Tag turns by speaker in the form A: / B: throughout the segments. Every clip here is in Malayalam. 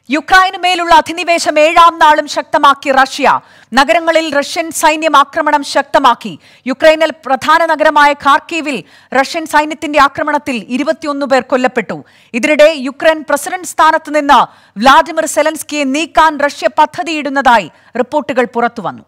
A: യുക്രൈന് മേലുള്ള അധിനിവേശം ഏഴാം നാളും ശക്തമാക്കി റഷ്യ നഗരങ്ങളിൽ റഷ്യൻ സൈന്യം ആക്രമണം ശക്തമാക്കി യുക്രൈനിൽ പ്രധാന നഗരമായ ഖാർക്കീവിൽ റഷ്യൻ സൈന്യത്തിന്റെ ആക്രമണത്തിൽ ഇരുപത്തിയൊന്ന് പേർ കൊല്ലപ്പെട്ടു ഇതിനിടെ യുക്രൈൻ പ്രസിഡന്റ് സ്ഥാനത്ത് നിന്ന് വ്ളാഡിമിർ സെലൻസ്കിയെ നീക്കാൻ റഷ്യ പദ്ധതിയിടുന്നതായി റിപ്പോർട്ടുകൾ പുറത്തുവന്നു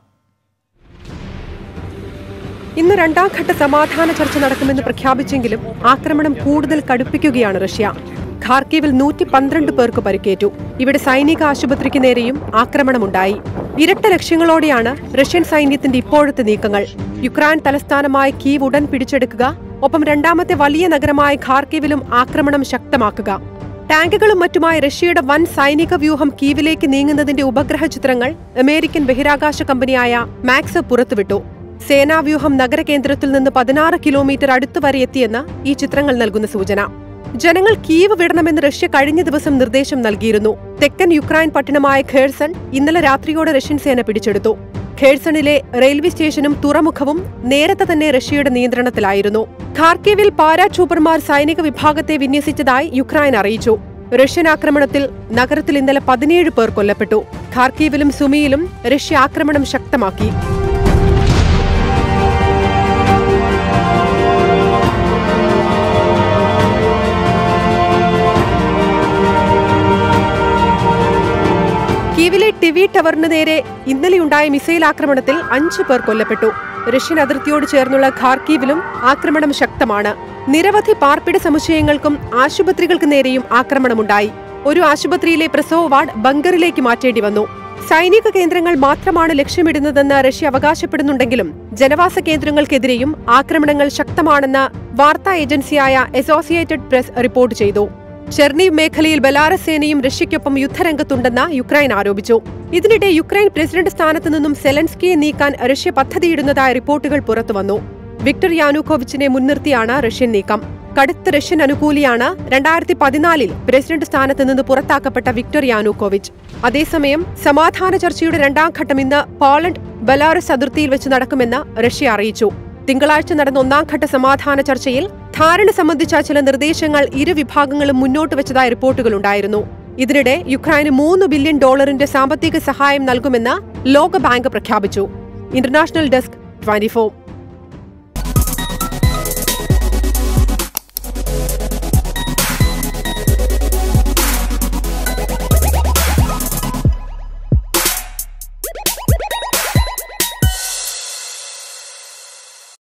B: ഇന്ന് രണ്ടാം ഘട്ട സമാധാന ചർച്ച നടക്കുമെന്ന് പ്രഖ്യാപിച്ചെങ്കിലും ആക്രമണം കൂടുതൽ കടുപ്പിക്കുകയാണ് റഷ്യ ഖാർക്കീവിൽ നൂറ്റി പന്ത്രണ്ട് പേർക്ക് പരിക്കേറ്റു ഇവിടെ സൈനിക ആശുപത്രിക്ക് നേരെയും ആക്രമണമുണ്ടായി ഇരട്ട ലക്ഷ്യങ്ങളോടെയാണ് റഷ്യൻ സൈന്യത്തിന്റെ ഇപ്പോഴത്തെ നീക്കങ്ങൾ യുക്രൈൻ തലസ്ഥാനമായ കീവ് ഉടൻ പിടിച്ചെടുക്കുക ഒപ്പം രണ്ടാമത്തെ വലിയ നഗരമായ ഖാർക്കീവിലും ആക്രമണം ശക്തമാക്കുക ടാങ്കുകളും മറ്റുമായി റഷ്യയുടെ വൻ സൈനിക വ്യൂഹം കീവിലേക്ക് നീങ്ങുന്നതിന്റെ ഉപഗ്രഹ ചിത്രങ്ങൾ അമേരിക്കൻ ബഹിരാകാശ കമ്പനിയായ മാക്സ് പുറത്തുവിട്ടു സേനാവ്യൂഹം നഗരകേന്ദ്രത്തിൽ നിന്ന് പതിനാറ് കിലോമീറ്റർ അടുത്ത് വരെ എത്തിയെന്ന് ഈ ചിത്രങ്ങൾ നൽകുന്ന സൂചന ജനങ്ങൾ കീവ് വിടണമെന്ന് റഷ്യ കഴിഞ്ഞ ദിവസം നിർദ്ദേശം നൽകിയിരുന്നു തെക്കൻ യുക്രൈൻ പട്ടണമായ ഖേഴ്സൺ ഇന്നലെ രാത്രിയോടെ റഷ്യൻ സേന പിടിച്ചെടുത്തു ഖേഴ്സണിലെ റെയിൽവേ സ്റ്റേഷനും തുറമുഖവും നേരത്തെ തന്നെ റഷ്യയുടെ നിയന്ത്രണത്തിലായിരുന്നു ഖാർക്കീവിൽ പാരാട്രൂപ്പർമാർ സൈനിക വിഭാഗത്തെ വിന്യസിച്ചതായി യുക്രൈൻ അറിയിച്ചു റഷ്യൻ ആക്രമണത്തിൽ നഗരത്തിൽ ഇന്നലെ പതിനേഴ് പേർ കൊല്ലപ്പെട്ടു ഖാർക്കീവിലും സുമിയിലും റഷ്യ ആക്രമണം ശക്തമാക്കി കീവിലെ ടിവി ടവറിന് നേരെ ഇന്നലെയുണ്ടായ മിസൈൽ ആക്രമണത്തിൽ അഞ്ചു പേർ കൊല്ലപ്പെട്ടു റഷ്യൻ അതിർത്തിയോട് ചേർന്നുള്ള ഖാർക്കീവിലും ആക്രമണം ശക്തമാണ് നിരവധി പാർപ്പിട സമുച്ചയങ്ങൾക്കും ആശുപത്രികൾക്ക് നേരെയും ആക്രമണമുണ്ടായി ഒരു ആശുപത്രിയിലെ പ്രസവ വാർഡ് ബങ്കറിലേക്ക് മാറ്റേണ്ടി വന്നു സൈനിക കേന്ദ്രങ്ങൾ മാത്രമാണ് ലക്ഷ്യമിടുന്നതെന്ന് റഷ്യ അവകാശപ്പെടുന്നുണ്ടെങ്കിലും ജനവാസ കേന്ദ്രങ്ങൾക്കെതിരെയും ആക്രമണങ്ങൾ ശക്തമാണെന്ന് വാർത്താ ഏജൻസിയായ അസോസിയേറ്റഡ് പ്രസ് റിപ്പോർട്ട് ചെയ്തു ചെർണീവ് മേഖലയിൽ ബലാറസ് സേനയും റഷ്യയ്ക്കൊപ്പം യുദ്ധരംഗത്തുണ്ടെന്ന് യുക്രൈൻ ആരോപിച്ചു ഇതിനിടെ യുക്രൈൻ പ്രസിഡന്റ് സ്ഥാനത്ത് നിന്നും സെലൻസ്കിയെ നീക്കാൻ റഷ്യ പദ്ധതിയിടുന്നതായ റിപ്പോർട്ടുകൾ പുറത്തുവന്നു വിക്ടർ യാനുക്കോവിച്ചിനെ മുൻനിർത്തിയാണ് റഷ്യൻ നീക്കം കടുത്ത റഷ്യൻ അനുകൂലിയാണ് രണ്ടായിരത്തി പതിനാലിൽ പ്രസിഡന്റ് സ്ഥാനത്ത് നിന്ന് പുറത്താക്കപ്പെട്ട വിക്ടർ യാനുക്കോവിച്ച് അതേസമയം സമാധാന ചർച്ചയുടെ രണ്ടാം ഘട്ടം ഇന്ന് പോളണ്ട് ബലാറസ് അതിർത്തിയിൽ വെച്ച് നടക്കുമെന്ന് റഷ്യ അറിയിച്ചു തിങ്കളാഴ്ച നടന്ന ഒന്നാം ഘട്ട സമാധാന ചർച്ചയിൽ ധാരണ സംബന്ധിച്ച ചില നിർദ്ദേശങ്ങൾ ഇരു വിഭാഗങ്ങളും മുന്നോട്ട് വെച്ചതായ റിപ്പോർട്ടുകളുണ്ടായിരുന്നു ഇതിനിടെ യുക്രൈന് മൂന്ന് ബില്യൺ ഡോളറിന്റെ സാമ്പത്തിക സഹായം നൽകുമെന്ന് ലോകബാങ്ക് പ്രഖ്യാപിച്ചു ഇന്റർനാഷണൽ ഡെസ്ക് ട്വന്റി